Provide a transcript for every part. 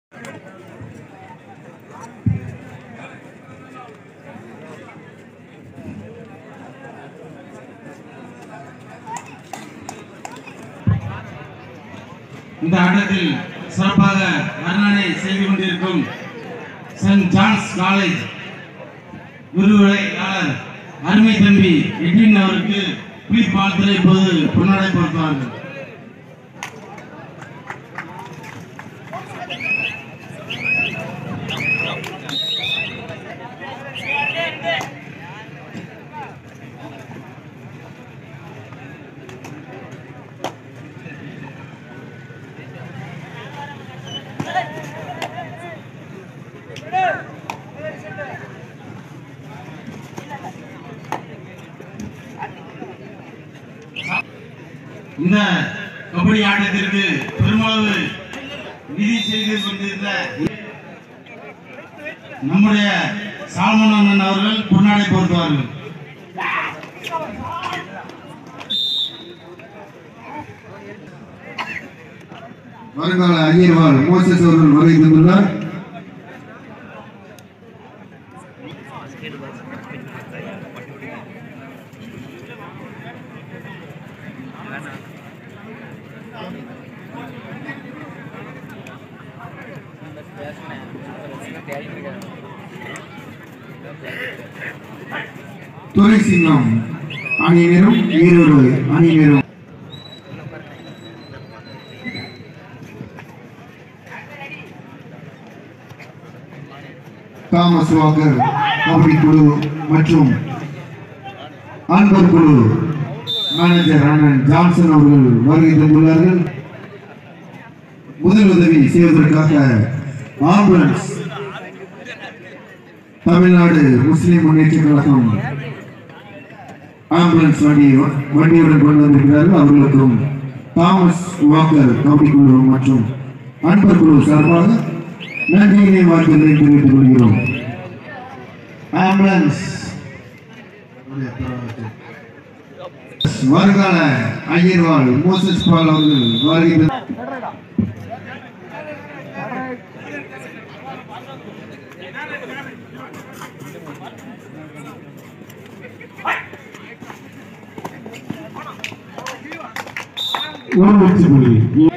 இந்த ஆட்டத்தில் சிறப்பாக வர்ணனை செய்து கொண்டிருக்கும் சென்ட் ஜான்ஸ் காலேஜ் விரிவுரையாளர் அருமை தம்பி எட்வின் அவருக்கு புலிப் வாழ்த்துறை இப்போது பொன்னாடை பொறுத்தார்கள் இந்த கபடி ஆட்டத்திற்கு பெருமளவு நிதி செய்து கொண்டிருந்த நம்முடைய சால்மன் அண்ணன் அவர்கள் பொன்னாடை பொறுத்தவார்கள் வருங்கால ஐயர்வாள் மோசஸ் அவர்கள் வருகை தந்துள்ளார் துறை சிங்கம் அணியினரும் ஈரோடு அணியினரும் தாமஸ் வாக்கர் கபடி குழு மற்றும் அன்பர் குழு மேனேஜர் அண்ணன் ஜான்சன் அவர்கள் வருகை தந்துள்ளார்கள் முதல் உதவி செய்வதற்காக ஆம்புலன்ஸ் தமிழ்நாடு முஸ்லிம் முன்னேற்ற கழகம் ஆம்புலன்ஸ் வண்டி வண்டியுடன் கொண்டு வந்திருக்கிறார்கள் அவர்களுக்கும் தாமஸ் வாக்கர் கபடி குழு மற்றும் அன்பர் குழு சார்பாக நன்றியினை வாழ்த்துக்களை தெரிவித்துக் கொள்கிறோம் ஆம்புலன்ஸ் வருங்கால ஐயர்வாள் மோசஸ் பால் அவர்கள் வருகை தந்து- ஒரு வெற்றி புள்ளி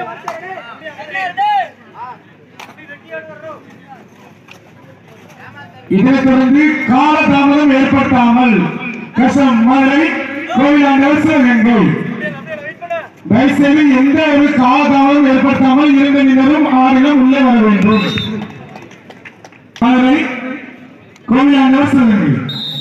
இதனைத் தொடர்ந்து காலதாமதம் ஏற்படுத்தாமல் கசம் மதுரை கோயிலாண்டவர் சிவகங்கை தயவுசெய்து எந்த ஒரு காலதாமதம் ஏற்படுத்தாமல் இரண்டு நிமிடம் ஆறிலும் உள்ளே வர வேண்டும் மதுரை கோயிலாண்டவர் சிவகங்கை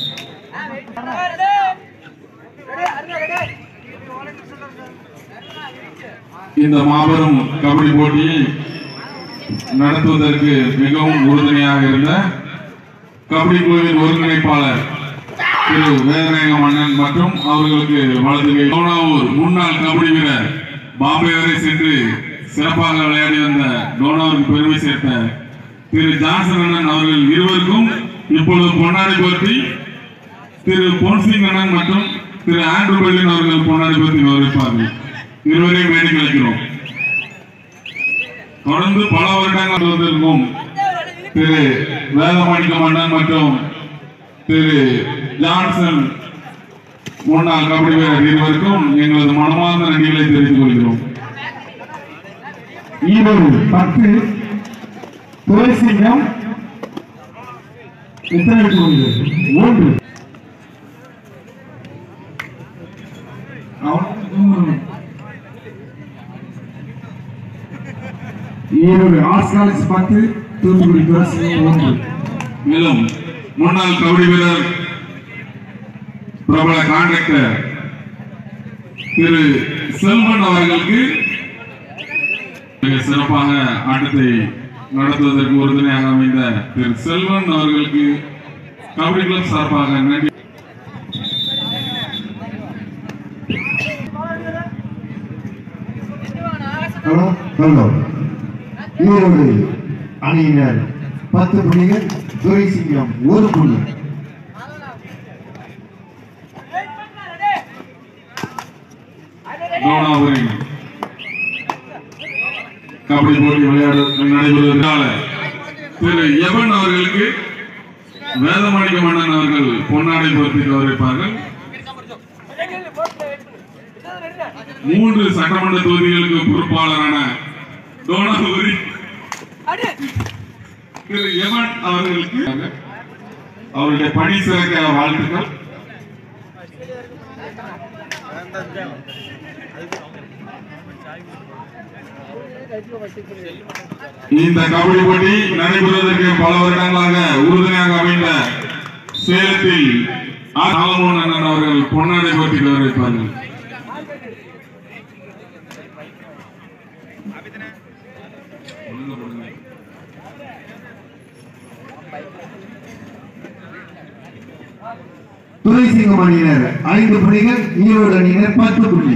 இந்த மாபெரும் கபடி போட்டியை நடத்துவதற்கு மிகவும் உறுதுணையாக இருந்த கபடி குழுவின் ஒருங்கிணைப்பாளர் திரு வேதநாயக மன்னன் மற்றும் அவர்களுக்கு வாழ்த்துகை டோனாவூர் முன்னாள் கபடி வீரர் பாம்பே வரை சென்று சிறப்பாக விளையாடி வந்த டோனாவூருக்கு பெருமை சேர்த்த திரு ஜான்சன் அண்ணன் அவர்கள் இருவருக்கும் இப்பொழுது பொன்னாடை போர்த்தி திரு பொன்சிங் அண்ணன் மற்றும் திரு ஆண்ட்ரூ பெல்லின் அவர்கள் பொன்னாடை போர்த்தி கௌரவிப்பார்கள் இருவரையும் வேண்டி அழைக்கிறோம் தொடர்ந்து பல வருடங்கள் வந்திருக்கும் திரு வேதமாணிக்க மன்னன் மற்றும் திரு ஜான்சன் முன்னாள் கபடி வீரர் இருவருக்கும் எங்களது மனமார்ந்த நன்றிகளை தெரிவித்துக் கொள்கிறோம் ஈரோடு பத்து துரைசிங்கம் எத்தனை கோயில் ஒன்று ஈரோடு ஆர்ட்ஸ் காலேஜ் பத்து தூத்துக்குடி துரைசிங்கம் ஒன்று மேலும் முன்னாள் கபடி வீரர் பிரபல கான்ட்ராக்டர் திரு செல்வன் அவர்களுக்கு மிக சிறப்பாக ஆட்டத்தை நடத்துவதற்கு உறுதுணையாக அமைந்த திரு செல்வன் அவர்களுக்கு கபடி கிளப் சார்பாக நன்றி ஹலோ ஹலோ ஈரோடு அணியினர் பத்து புள்ளிகள் துரை சிங்கம் ஒரு புள்ளி தோனாவூரின் கபடி போட்டி விளையாட நடைபெறுவதற்கால திரு எவன் அவர்களுக்கு வேதமாணிக்க மன்னன் அவர்கள் பொன்னாடை பொருத்தி கௌரவிப்பார்கள் மூன்று சட்டமன்ற தொகுதிகளுக்கு பொறுப்பாளரான டோனாபுரி திரு எவன் அவர்களுக்கு அவருடைய பணி சிறக்க வாழ்த்துக்கள் இந்த கபடி போட்டி நடைபெறுவதற்கு பல வருடங்களாக உறுதுணையாக அமைந்த சேலத்தில் ஆலமோகன் அண்ணன் அவர்கள் பொன்னாடை போட்டி கௌரவிப்பார்கள் துரைசிங்கம் அணியினர் ஐந்து புள்ளிகள் ஈரோடு அணியினர் பத்து புள்ளி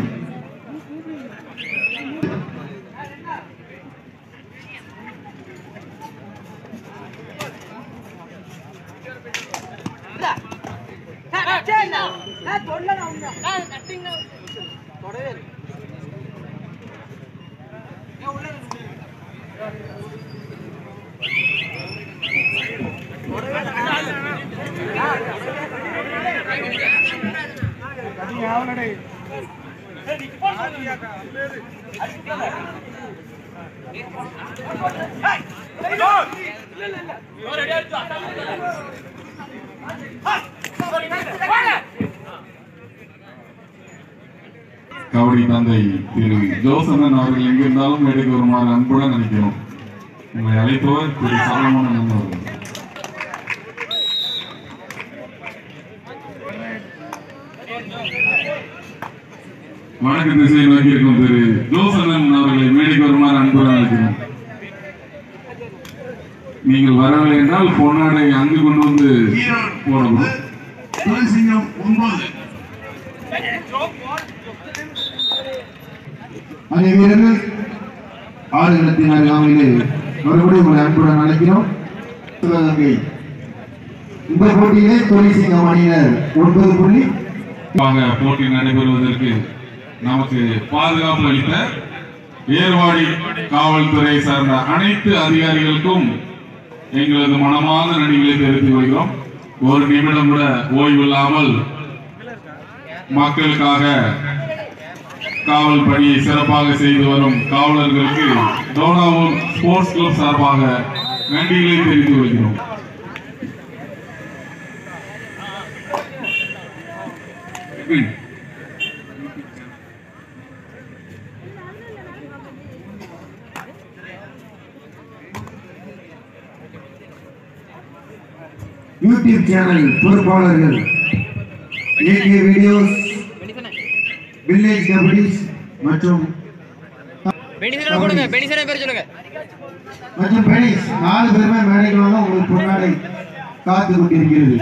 கபடி தந்தை திரு ஜோசனன் அவர்கள் எங்கிருந்தாலும் மேடைக்கு வருமாறு அன்புடன் நினைக்கிறோம் உங்களை அழைப்பவர் திரு சலமோன் அண்ணன் அவர்கள் வடக்கு திசையை நோக்கி இருக்கும் திரு ஜோசனன் அவர்களை மேடைக்கு வருமாறு அன்புடன் அழைக்கிறோம் நீங்கள் வரவில்லை என்றால் பொன்னாடை அங்கு கொண்டு வந்து ஈரோடு போடணும் துரைசிங்கம் ஒன்பது அணி வீரர்கள் ஆளுநத்தின் அருகாமையிலே மறுபடியும் உங்களை அன்புடன் அழைக்கிறோம் சிவகங்கை இந்த போட்டியிலே துரைசிங்கம் அணியினர் ஒன்பது புள்ளி வாங்க போட்டி நடைபெறுவதற்கு நமக்கு பாதுகாப்பு அளித்த ஏர்வாடி காவல்துறை சார்ந்த அனைத்து அதிகாரிகளுக்கும் எங்களது மனமார்ந்த நன்றிகளை தெரிவித்துக் கொள்கிறோம் ஒரு நிமிடம் கூட ஓய்வு இல்லாமல் மக்களுக்காக காவல் பணியை சிறப்பாக செய்து வரும் காவலர்களுக்கு டோனாவூர் ஸ்போர்ட்ஸ் கிளப் சார்பாக நன்றிகளை தெரிவித்துக் கொள்கிறோம் யூடியூப் சேனல் பொறுப்பாளர்கள் ஏகே வீடியோஸ் வில்லேஜ் கபடிஸ் மற்றும் பெனிசனை கொடுங்க பெனிசனை பேர் சொல்லுங்க மற்றும் பெனிஸ் நாலு பேருமே மேடைக்கு வாங்க உங்களுக்கு பொன்னாடை காத்து கொண்டிருக்கிறது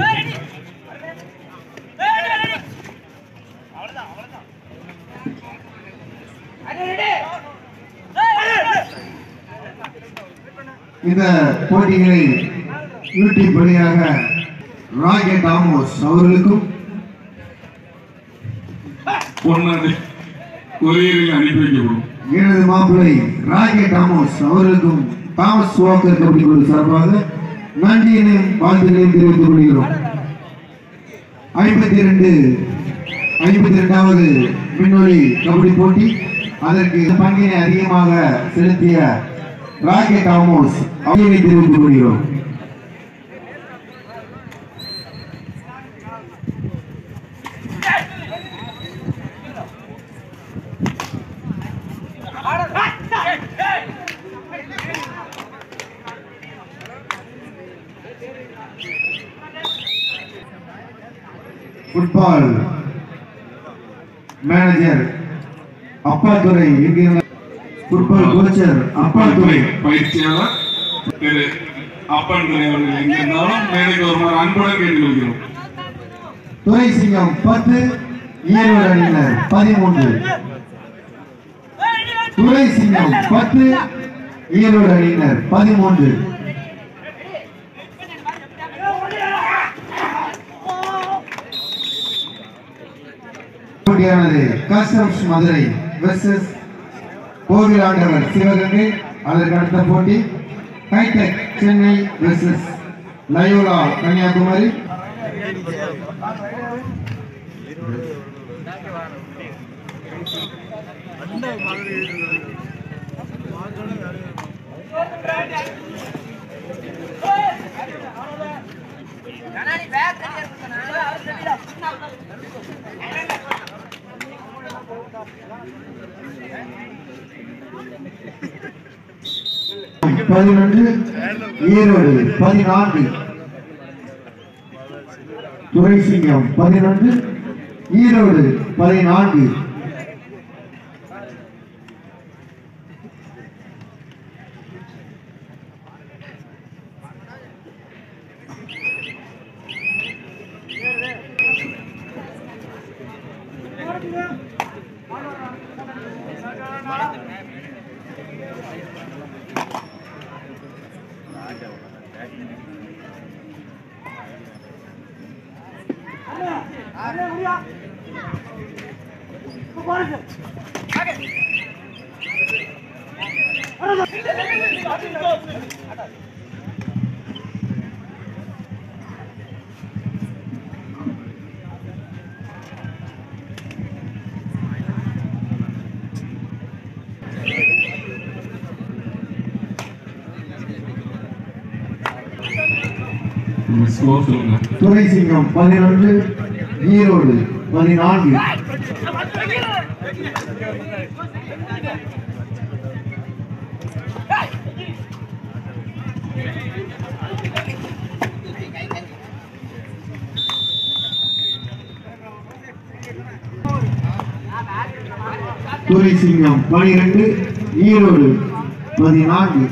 இந்த போட்டிகளை யூடியூப் வழியாக ராகேட் ஆமோஸ் அவர்களுக்கும் பொன்னாடை கொரியரில் அனுப்பி வைக்கப்படும் எனது மாப்பிள்ளை ராகேட் ஆமோஸ் அவர்களுக்கும் தாமஸ் வாக்கர் கபடி குழு சார்பாக நன்றியினையும் வாழ்த்துக்களையும் தெரிவித்துக் கொள்கிறோம் ஐம்பத்தி இரண்டு ஐம்பத்தி இரண்டாவது விண்ணொலி கபடி போட்டி அதற்கு பங்கினை அதிகமாக செலுத்திய ராகேட் ஆமோஸ் அவர்களை தெரிவித்துக் கொள்கிறோம் ஃபுட்பால் மேனேஜர் அப்பாத்துறை என்கிற ஃபுட்பால் கோச்சர் அப்பாத்துறை பயிற்சியாளர் திரு அப்பன் துறை அவர்கள் எங்கிருந்தாலும் மேடைக்கு வருமாறு அன்புடன் கேட்டுக்கொள்கிறோம் துரை சிங்கம் பத்து ஈரோடு அணியினர் பதிமூன்று துரை சிங்கம் பத்து ஈரோடு அணியினர் பதிமூன்று போட்டியானது கஸ்டம்ஸ் மதுரை வெர்சஸ் கோவில் ஆண்டவர் சிவகங்கை அதற்கு அடுத்த போட்டி hi-tech Chennai versus Loyola Kanyakumari பதினொன்று ஈரோடு பதினான்கு துரைசிங்கம் பதினொன்று ஈரோடு பதினான்கு ஸ்கோர் சொல்லுங்க துரைசிங்கம் பதினொன்று ஈரோடு பதினான்கு துரைசிங்கம் பனிரெண்டு ஈரோடு பதினான்கு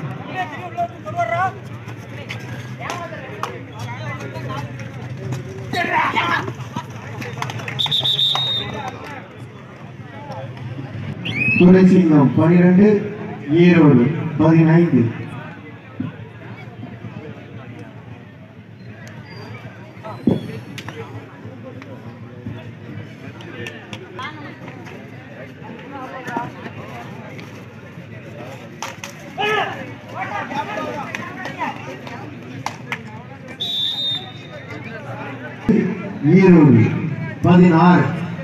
துரைசிங்கம் பனிரெண்டு ஈரோடு பதினைந்து ஈரோடு பதினாறு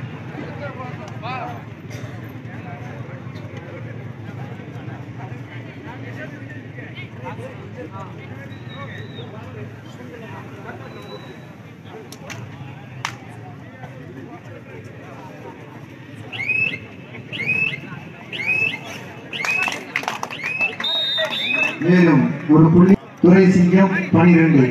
மேலும் ஒரு புள்ளி துரைசிங்கம் பனிரெண்டு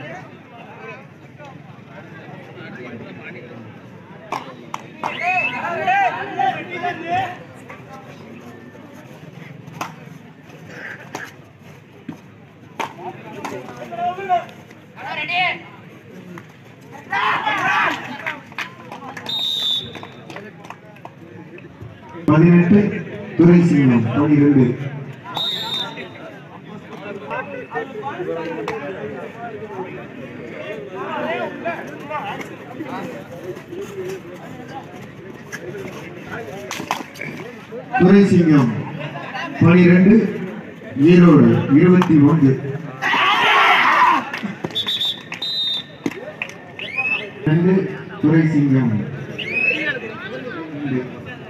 பதினெட்டு துரைசிங்கம் பனிரெண்டு துரைசிங்கம் பனிரெண்டு ஈரோடு இருபத்தி ஒன்று ரெண்டு துரைசிங்கம் ரெண்டு.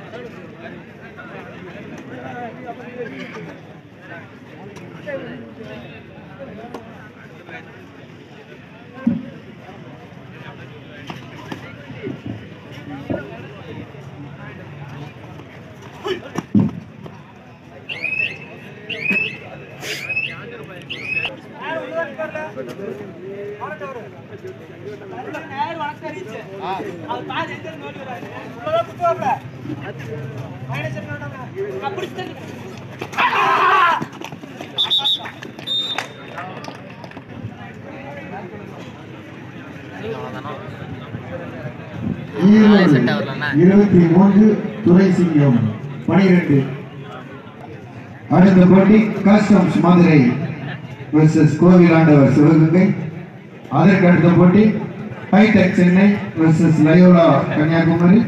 ஈரோடு set ஆகலண்ணா. இருபத்தி மூன்று துரைசிங்கம் பனிரெண்டு அடுத்த போட்டி கஸ்டம்ஸ் மதுரை வெர்சஸ் கோவிலாண்டவர் சிவகங்கை அதற்கு அடுத்த போட்டி hi-tech Chennai versus Loyola Kanyakumari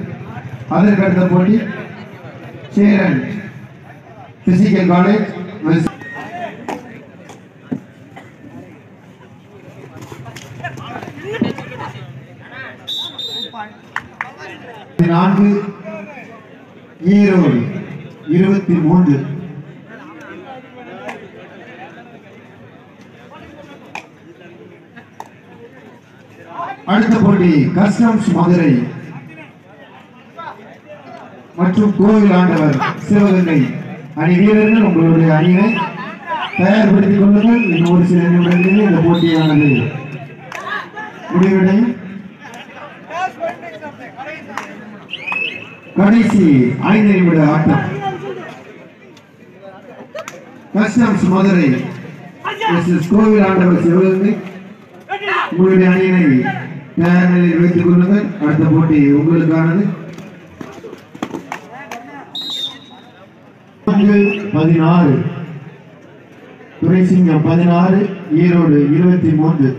அதற்கு அடுத்த போட்டி சேரன் பிசிக்கல் காலேஜ் நான்கு ஈரோடு இருபத்தி மூன்று அடுத்த போட்டி கஸ்டம்ஸ் மதுரை மற்றும் கோவில் ஆண்டவர் சிவகங்கை அணி வீரர்கள் உங்களுடைய அணியை தயார்படுத்திக் கொள்ளுங்கள் இன்னும் ஒரு சில நிமிடங்களில் இந்த போட்டியானது முடிவடையும் கடைசி ஐந்து நிமிட ஆட்டம் கஸ்டம்ஸ் மதுரை எஸ் கோவில் ஆண்டவர் சிவகங்கை உங்களுடைய அணியினை தயார் நிலையில் வைத்துக் கொள்ளுங்கள் அடுத்த போட்டி உங்களுக்கானது நான்கு பதினாறு துரைசிங்கம் பதினாறு ஈரோடு இருபத்தி மூன்று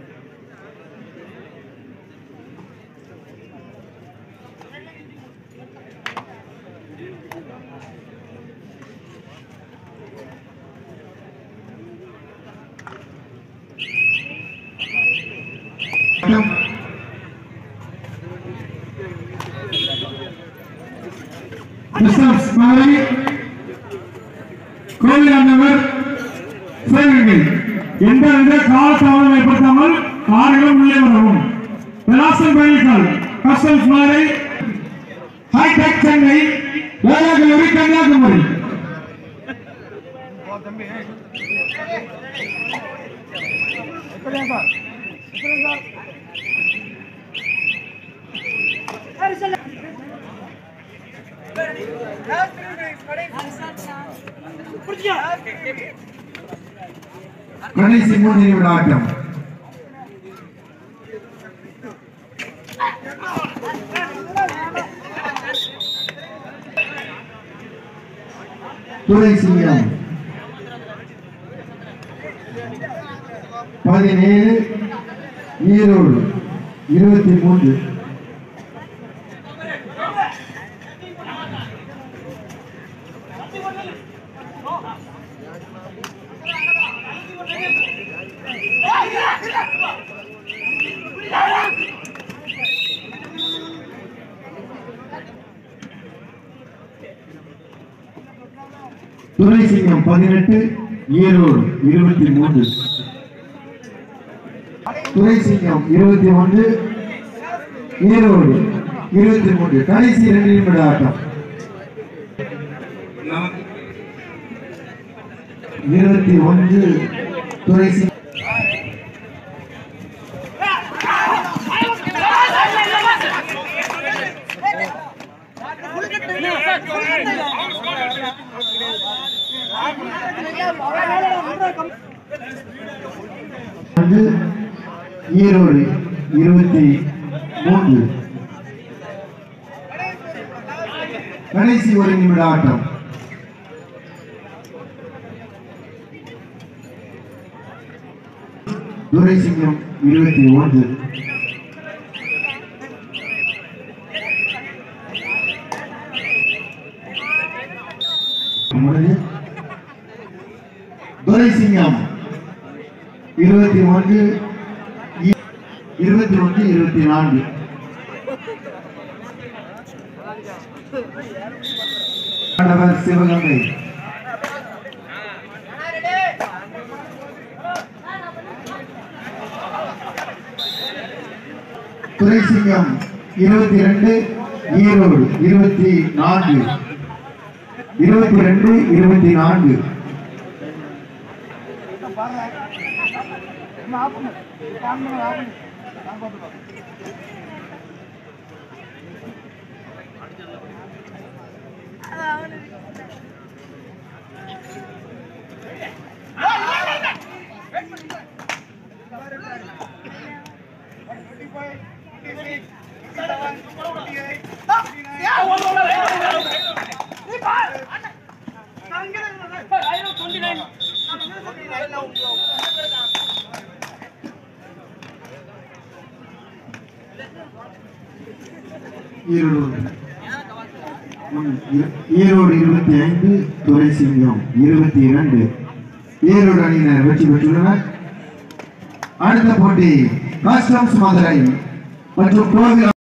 கிறிஸ்தம்ஸ் மதுரை கோவிலாண்டவர் சிவகங்கை எந்தவித காலதாமதம் ஏற்படுத்தாமல் ஆடுகளும் உள்ளே வரவும் விலாசம் பயணிகள் கஸ்டம்ஸ் மதுரை ஹைடெக் சென்னை வேளாங்கல்லூரி கன்னியாகுமரி கடைசி மூன்று நிமிட ஆட்டம் துரைசிங்கம் பதினேழு ஈரோடு இருபத்தி மூன்று துரைசிங்கம் பதினெட்டு ஈரோடு இருபத்தி மூன்று துரைசிங்கம் இருபத்தி ஒன்று ஈரோடு இருபத்தி மூன்று கடைசி இரண்டு நிமிட ஆட்டம் நமக்கு இருபத்தி ஒன்று துரைசிங்கம் வந்து ஈரோடு இருபத்தி மூன்று கடைசி ஒரு நிமிட ஆட்டம் துரைசிங்கம் இருபத்தி ஒன்று முடிஞ்சு. துரைசிங்கம் இருபத்தி ஒன்று இ- இருபத்தி ஒன்று இருபத்தி நான்கு ஆண்டவர் சிவகங்கை துரைசிங்கம் இருபத்தி ரெண்டு ஈரோடு இருபத்தி நான்கு இருபத்தி ரெண்டு இருபத்தி நான்கு ஈரோடு ம், இ- ஈரோடு இருபத்தி ஐந்து துரைசிங்கம் இருபத்தி இரண்டு ஈரோடு அணியினர் வெற்றி பெற்றுள்ளனர் அடுத்த போட்டி கஸ்டம்ஸ் மதுரை மற்றும் கோவில்